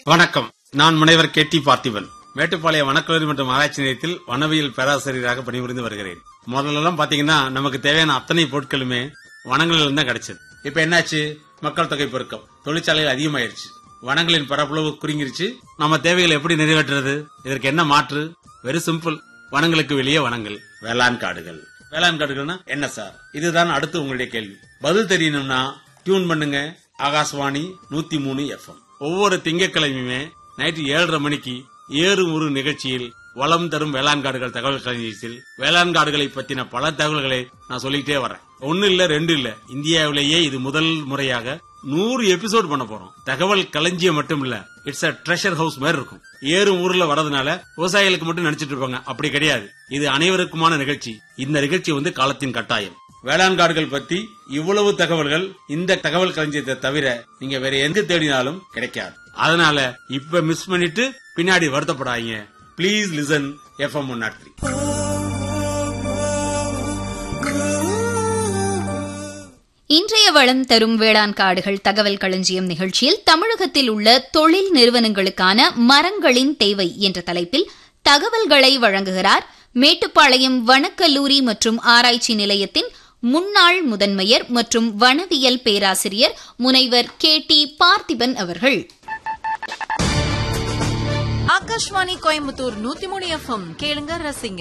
வணக்கம் நான் முனைவர் கே டி பார்த்திபன் மேட்டுப்பாளையம் வனக்கல்லூரி மற்றும் ஆராய்ச்சி நிலையத்தில் வனவியல் பேராசிரியராக பணிபுரிந்து வருகிறேன் முதல்லலாம் பாத்தீங்கன்னா நமக்கு தேவையான அத்தனை பொருட்களுமே வனங்களில் இருந்து தான் கிடைச்சது இப்ப என்னாச்சு மக்கள் தொகை பெருக்கம் தொழிற்சாலைகள் அதிகமாயிருச்சு வனங்களின் பரப்பளவு குறுங்கிருச்சு நம்ம தேவைகளை எப்படி நிறைவேற்றுறது இதற்கு என்ன மாற்று வெரி சிம்பிள் வனங்களுக்கு வெளியே வனங்கள் வேளாண் காடுகள் வேளாண் காடுகள்னா என்ன சார் இதுதான் அடுத்து உங்களுடைய கேள்வி பதில் தெரியணும்னா டியூன் பண்ணுங்க ஆகாஷ்வாணி நூத்தி மூணு எஃப்எம் ஒவ்வொரு திங்கட்கிழமையுமே நைட்டு ஏழரை மணிக்கு ஏறு ஒரு நிகழ்ச்சியில் வளம் தரும் வேளாண் காடுகள் தகவல் களஞ்சியத்தில் வேளாண் காடுகளை பத்தின பல தகவல்களை நான் சொல்லிக்கிட்டே வரேன் ஒன்னு இல்ல ரெண்டு இல்ல இந்தியாவிலேயே இது முதல் முறையாக நூறு எபிசோட் பண்ண போறோம் தகவல் களஞ்சியம் மட்டும் இல்ல இட்ஸ் அ ட்ரெஷர் ஹவுஸ் மாதிரி இருக்கும் ஏறும் ஊர்ல வரதுனால விவசாயிகளுக்கு மட்டும் நினைச்சிட்டு இருப்பாங்க அப்படி கிடையாது இது அனைவருக்குமான நிகழ்ச்சி இந்த நிகழ்ச்சி வந்து காலத்தின் கட்டாயம் வேளாண் காடுகள் பத்தி இவ்வளவு தகவல்கள் இந்த தகவல் களஞ்சியத்தை தவிர நீங்க வேற எங்க தேடினாலும் கிடைக்காது அதனால இப்ப மிஸ் பண்ணிட்டு பின்னாடி வருத்தப்படாதீங்க please listen FM one nought three இன்றைய வளம் தரும் வேளாண் காடுகள் தகவல் களஞ்சியம் நிகழ்ச்சியில் தமிழகத்தில் உள்ள தொழில் நிறுவனங்களுக்கான மரங்களின் தேவை என்ற தலைப்பில் தகவல்களை வழங்குகிறார் மேட்டுப்பாளையம் வனக்கல்லூரி மற்றும் ஆராய்ச்சி நிலையத்தின் முன்னாள் முதன்மையர் மற்றும் வனவியல் பேராசிரியர் முனைவர் கே டி பார்த்திபன் அவர்கள் ஆகாஷ்வாணி கோயம்புத்தூர் நூத்தி மூணு எஃப்எம் கேளுங்க ரசிங்க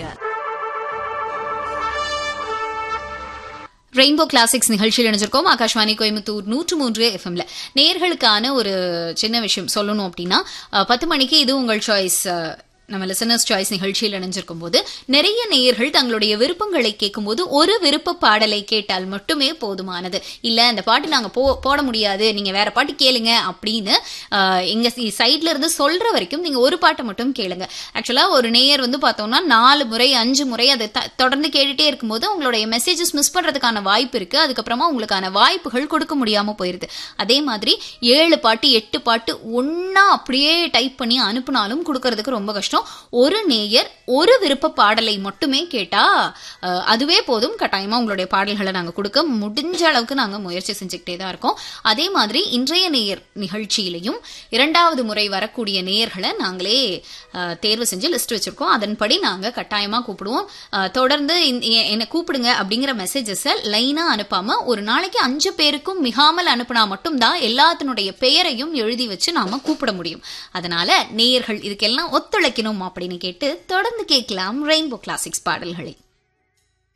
ரெயின்போ கிளாசிக்ஸ் நிகழ்ச்சியில் இணைஞ்சிருக்கோம் ஆகாஷ்வாணி கோயம்புத்தூர் நூற்று மூன்று எஃப்எம்ல நேர்களுக்கான ஒரு சின்ன விஷயம் சொல்லணும் அப்படின்னா அஹ், பத்து மணிக்கு இது உங்கள் சாய்ஸ் நம்ம லிசனர்ஸ் சாய்ஸ் நிகழ்ச்சியில் இணைஞ்சிருக்கும் போது நிறைய நேயர்கள் தங்களுடைய விருப்பங்களை கேட்கும்போது ஒரு விருப்ப பாடலை கேட்டால் மட்டுமே போதுமானது இல்ல இந்த பாட்டு நாங்க போ போட முடியாது நீங்க வேற பாட்டு கேளுங்க அப்படின்னு அஹ், எங்க சைட்ல இருந்து சொல்ற வரைக்கும் நீங்க ஒரு பாட்டை மட்டும் கேளுங்க ஆக்சுவலா ஒரு நேயர் வந்து பார்த்தோம்னா நாலு முறை அஞ்சு முறை அதை த- தொடர்ந்து கேட்டுட்டே இருக்கும்போது உங்களுடைய மெசேஜஸ் மிஸ் பண்றதுக்கான வாய்ப்பு இருக்கு அதுக்கப்புறமா உங்களுக்கான வாய்ப்புகள் கொடுக்க முடியாம போயிருது அதே மாதிரி ஏழு பாட்டு எட்டு பாட்டு ஒன்னா அப்படியே டைப் பண்ணி அனுப்புனாலும் கொடுக்கறதுக்கு ரொம்ப கஷ்டம் ஒரு நேயர் ஒரு விருப்ப பாடலை மட்டுமே கேட்டா அஹ், அதுவே போதும் கட்டாயமா உங்களுடைய பாடல்களை நாங்க கொடுக்க முடிஞ்ச அளவுக்கு நாங்க முயற்சி செஞ்சுக்கிட்டே தான் இருக்கோம் அதே மாதிரி இன்றைய நேயர் நிகழ்ச்சியிலையும் இரண்டாவது முறை வரக்கூடிய நேயர்களை நாங்களே அஹ், தேர்வு செஞ்சு லிஸ்ட் வச்சிருக்கோம் அதன்படி நாங்க கட்டாயமா கூப்பிடுவோம் அஹ், தொடர்ந்து இந்த- எ- என்னை கூப்பிடுங்க அப்படிங்கிற மெசேஜஸை லைனா அனுப்பாம ஒரு நாளைக்கு அஞ்சு பேருக்கும் மிகாமல் அனுப்புனா மட்டும்தான் எல்லாத்தினுடைய பெயரையும் எழுதி வச்சு நாம கூப்பிட முடியும் அதனால நேயர்கள் இதுக்கெல்லாம் ஒத்துழைக்கணும் அப்படின்னு கேட்டு தொடர்ந்து கேட்கலாம் ரெயின்போ கிளாசிக்ஸ் பாடல்களை